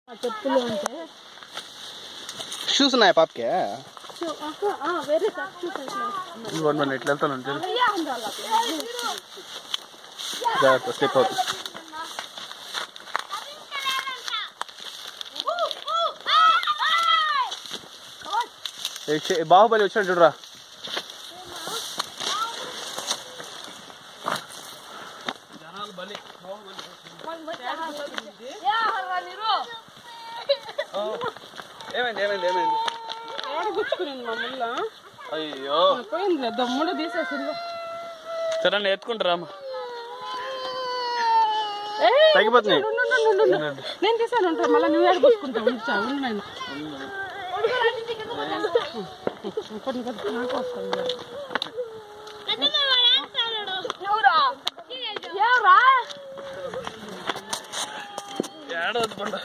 ఆ చెప్పులు ఉంటే షూస్ ఉన్నాయా పాపకి సో, ఆహా, ఆ, వేరే షూ టైప్లో ఇవ్వండి మనం ఇట్లా వెళ్తాను అయ్యా ఉండాలి అట్లా. జాగ్రత్త స్లిప్ అవుతుంది ఏ చే- బాహుబలి వచ్చినట్టు చూడరా ఏమైంది ఏమైంది ఏమైంది ఏడ గుచ్చుకునింది మా ముళ్ళ అయ్యో పోయింది దమ్ముడు తీసేసింది సరే నేను ఎత్తుకుంటారా అమ్మ ఏ, తగ్గిపోతున్నాయి ఉండు, ఉండు, ఉండు, ఉండు. నేను తీసాను ఉంటా మళ్ళీ నువ్వు ఏడ గుచ్చుకుంటావు ఉంచా ఉన్నాను కొన్ని కొన్ని నాకు వస్తుంది ఎవరా ఏడ వద్దుకుంటా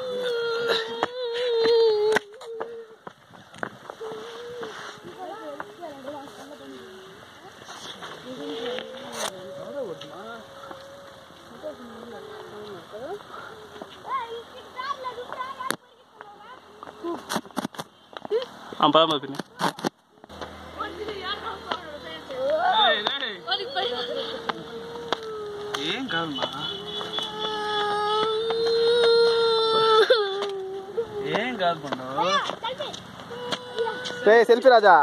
పదమ్మ పిన్ని ఏం కాదమ్మా ఏం కాదు పండు సెల్ఫీ రాజా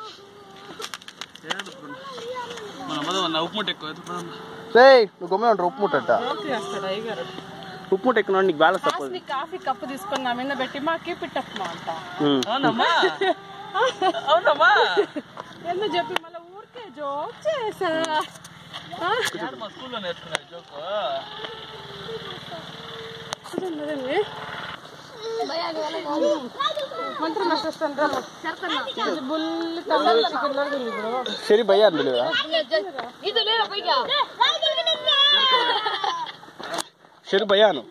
మన అమ్మదో నా ఉప్పు ముట్ట ఎక్కువ రే నువ్వు గమ్మే ఉంటారు ఉప్పు ముట్టట రోక్ చేస్తాడు అయ్యగారు ఉప్పు ముట్ట ఎక్కువ నీకు బ్యాలెన్స్ తప్పదు నీ కాఫీ కప్పు తీసుకొని నా మీద పెట్టి మాకి పిట్టప్పమా అంట అవునమ్మా అవునమ్మా ఎందుకు చెప్పి మళ్ళీ ఊరికే జోక్ చేసా ఆ? మా స్కూల్లో నేర్చుకున్నారు జోక్ చూడండి, చూడండి. మంత్రం వచ్చేస్తాను రా బుల్లి తల్లి చికెన్ లాగా ఉంది బ్రో సరి భయ్యా అని సరి భయ్యాను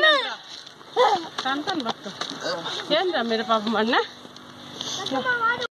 కంటాను భక్త ఏంద్రా మీరు పాపం అన్న